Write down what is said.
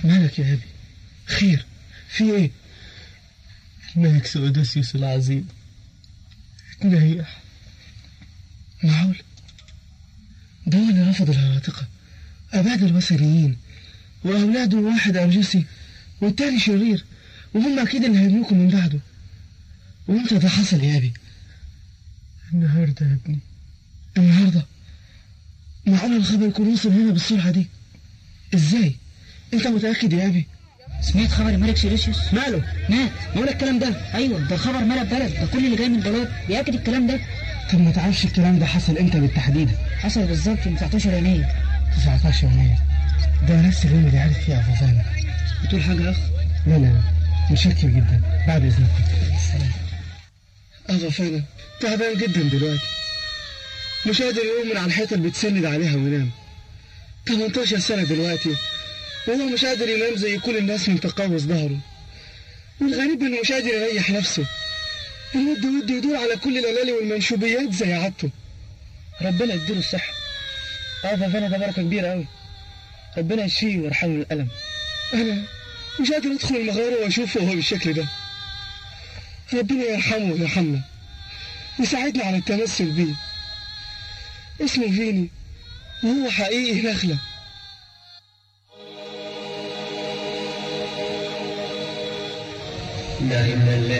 مالك يا أبي خير في إيه الملك سودوسيوس العظيم اتنيح معقول ده هو اللي رفض الهراطقة أباد الوثنيين وأولاده واحد أرجسي والتاني شرير وهم أكيد اللي هيملكوا من بعده وإمتى ده حصل يا أبي النهاردة يا ابني النهاردة معقول الخبر يكون وصل هنا بالسرعة دي ازاي انت متأكد يا أبي سمعت خبر الملك سيليسيوس ماله مات هو الكلام ده ايوه ده خبر ملا البلد ده كل اللي جاي من البلاد بياكد الكلام ده طب ما تعرفش الكلام ده حصل امتى بالتحديد حصل بالظبط يوم 19 يناير 19 يناير ده نفس اليوم اللي عرف فيه أبو فانا بتقول حاجه يا اخ لا لا لا متشكر جدا بعد إذنكم السلام أبو فانا تعبان جدا دلوقتي مش قادر يقوم من على الحيطة اللي بتسند عليها وينام 18 سنة دلوقتي وهو مش قادر ينام زي كل الناس من تقوس ظهره والغريب انه مش قادر يريح نفسه الود ود يدور على كل الالالي والمنشوبيات زي عادته ربنا يديله الصحه ابا فانا ده بركه كبيره قوي ربنا يشفيه ويرحمه من الالم انا مش قادر ادخل المغاره واشوفه وهو بالشكل ده ربنا يرحمه ويرحمنا يساعدنا على التمثل بيه اسمه فيني وهو حقيقي نخله لا إله إلا